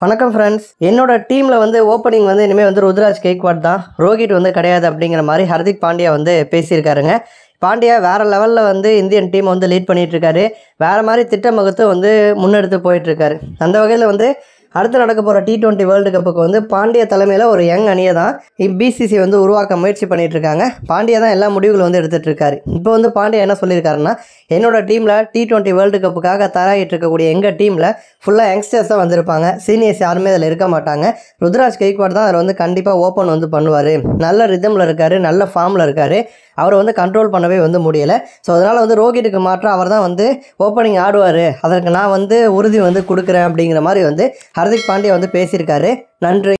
வணக்கம் ஃப்ரெண்ட்ஸ் என்னோட டீமில் வந்து ஓப்பனிங் வந்து இனிமேல் வந்து ருத்ராஜ் கெய்க்வாட் தான் ரோஹித் வந்து கிடையாது அப்படிங்கிற மாதிரி ஹர்திக் பாண்டியா வந்து பேசியிருக்காருங்க பாண்டியா வேறு லெவலில் வந்து இந்தியன் டீம் வந்து லீட் பண்ணிட்டு இருக்காரு வேறு மாதிரி திட்டம் வகுத்து வந்து முன்னெடுத்து போயிட்டுருக்காரு அந்த வகையில் வந்து அடுத்து நடக்க போகிற டி டுவெண்ட்டி வேர்ல்டு கப்புக்கு வந்து பாண்டிய தலைமையில் ஒரு யங் அணியை தான் பிசிசி வந்து உருவாக்க முயற்சி பண்ணிட்டு இருக்காங்க பாண்டியா தான் எல்லா முடிவுகளும் வந்து எடுத்துட்டு இருக்காரு இப்போ வந்து பாண்டியா என்ன சொல்லியிருக்காருன்னா என்னோட டீமில் டி டுவெண்ட்டி வேர்ல்டு கப்புக்காக தராயிட்டு இருக்கக்கூடிய எங்கள் டீமில் ஃபுல்லாக யங்ஸ்டர்ஸ் தான் வந்திருப்பாங்க சீனியர்ஸ் யாருமே அதில் இருக்க மாட்டாங்க ருத்ராஜ் கெய்க்வாட் தான் அதில் வந்து கண்டிப்பாக ஓப்பன் வந்து பண்ணுவார் நல்ல ரிதமில் இருக்கார் நல்ல ஃபார்மில் இருக்கார் அவரை வந்து கண்ட்ரோல் பண்ணவே வந்து முடியலை ஸோ அதனால் வந்து ரோஹித்துக்கு மாற்றம் அவர் தான் வந்து ஓப்பனிங் ஆடுவார் அதற்கு நான் வந்து உறுதி வந்து கொடுக்குறேன் அப்படிங்கிற மாதிரி வந்து ஹர்திக் பாண்டியா வந்து பேசியிருக்காரு நன்றி